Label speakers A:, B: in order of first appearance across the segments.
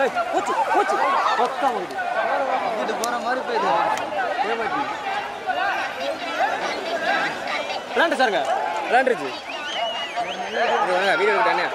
A: போச்சு போச்சு பக்கம் வருது
B: இது போற மாதிரி போயிடுது
A: ஏமாட்டி விளாண்டு சாருங்க விளாண்டுருச்சு வாங்க வீடியோ எடுத்தானே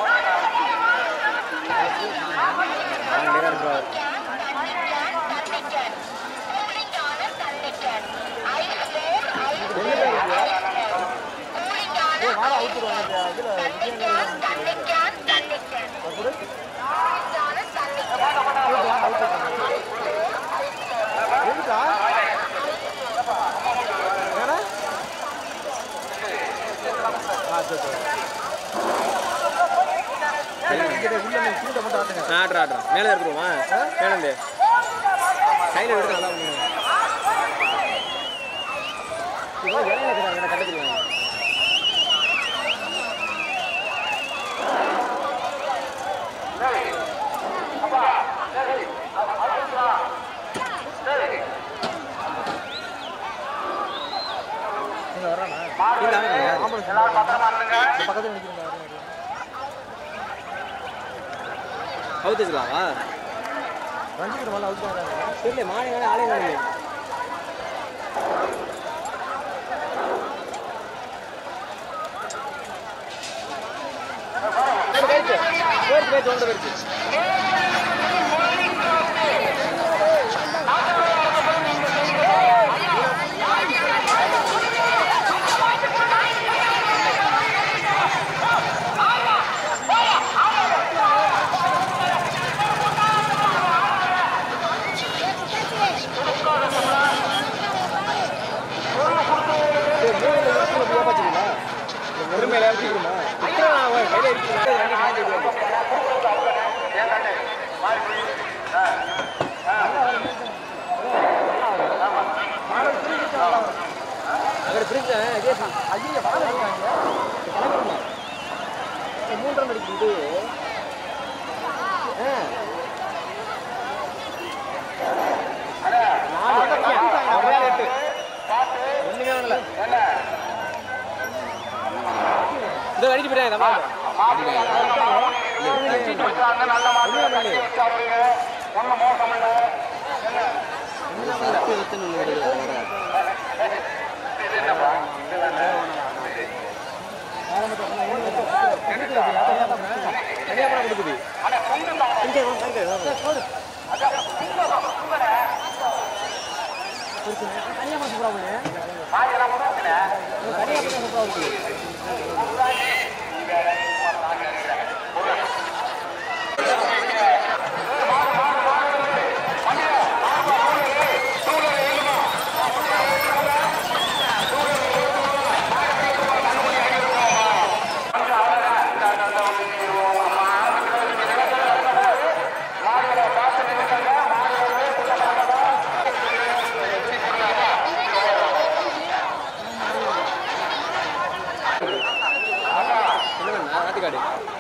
A: ஆட்ரா ஆட்ரா மேலே இருக்கிறோமா மேலே கையில் எடுத்து நல்லா பண்ணுங்க இவ்வளோ இடம் இருக்கிறாங்க கட்டத்தில் அவுத்து வச்சுக்கலாமா தெரியல மாலை வேலை ஆளே வேலை போயிடுச்சு போயிடுச்சு ஒன்று போயிடுச்சு பொறுமையில வச்சுக்கிறோமா கையில இருக்கிறோம் அவர் பிரிஞ்ச ஐயோ வாழ கிளம்பிடுமா மூன்றரை மணிக்கு இது ஆ நாலு எட்டு ஒண்ணுமே வரல இந்த அடிச்சு போயிட்டாங்க நம்ம தனியா பணம் கொடுக்குது இங்கே வா, இங்கே வா, வா. தனியா பணம் சூப்பரா பண்ணு தனியா பணம் சூப்பரா இருக்கு என்ன ஆட்டுக்காடு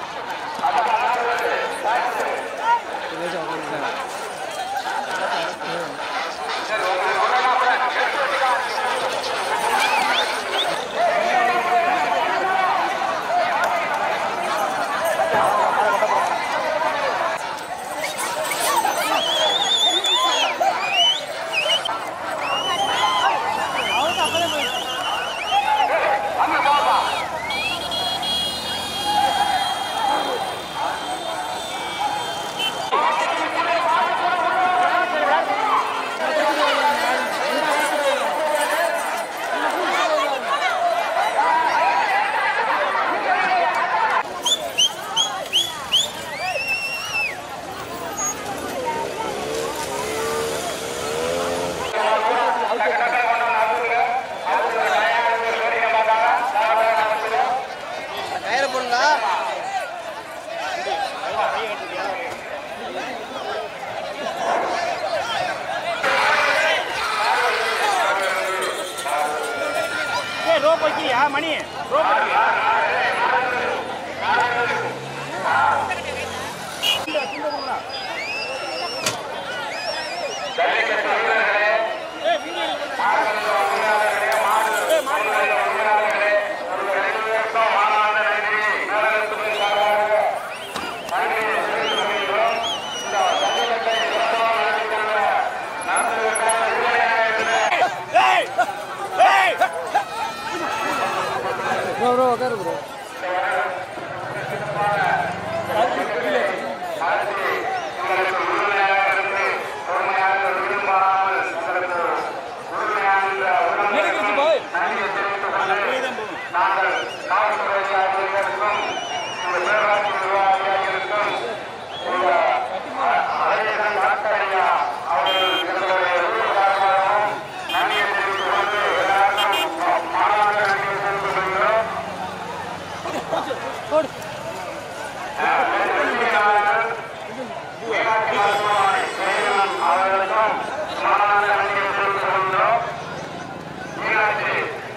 A: கயிறு போடலாம்
C: ரோப் வைக்கிறியா மணி ரோப் வைக்கிறியா
D: இந்த
A: அவர்களுக்கும் சமாதான நன்றியை தெரிவித்துக் கொள்கிறோம் மீனாட்சி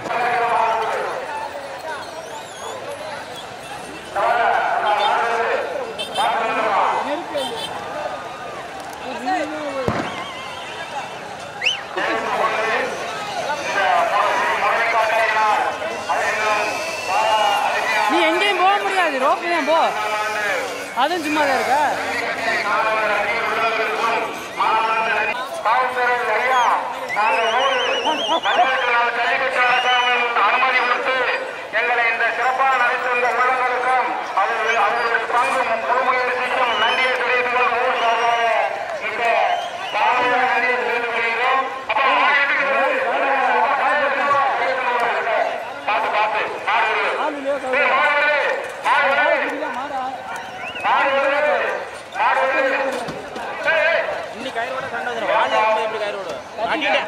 D: நீ எங்கேயும் போக முடியாது ரோப்பு தான் போ அதுவும் சும்மா தான் இருக்கா
A: காவல்துறை ஐயா நாங்கள் நூறு வருடங்களுக்கு நாள் ஜல்லிக்கட்டு நடத்தாமல் அனுமதி கொடுத்து எங்களை இந்த சிறப்பாக நடத்தி வந்த உள்ளங்களுக்கும் அவர்கள் அவர்களுடைய பங்கு முழு முயற்சிக்கும் நன்றியை தெரிவித்துக் கொள்ளும் ஊர் சார்பாக இந்த காவல்துறை நன்றியை தெரிவித்துக் கொள்கிறோம் அப்பா, மாடு எதுக்கு வருது? பார்த்து பார்த்து மாடு வருது. ஏய், மாடு வருது. மாடு வருது. மாடு வருது. மாடு வருது. ஏய், ஏய்.
C: இன்னைக்கு கயிறோட சண்டை வந்துடும் வாழை இருக்கும்போது எப்படி கயிறோட மாட்டிட்டேன்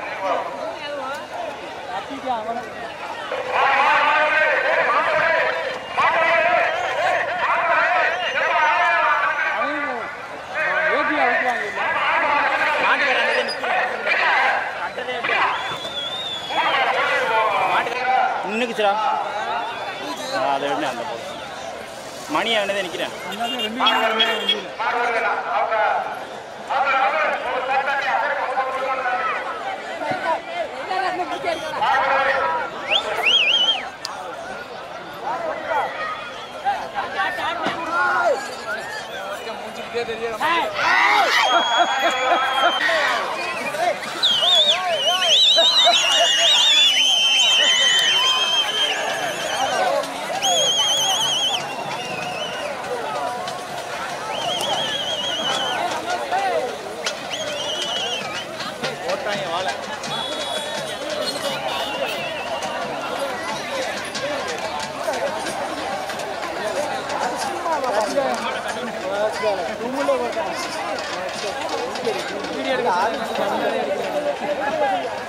C: நின்றுக்குச்சுடா அதை விட அந்த போதும் மணி அவனதே நிற்கிறேன் ஓட்டாங்க வாழை
D: வீடியோ எடுக்க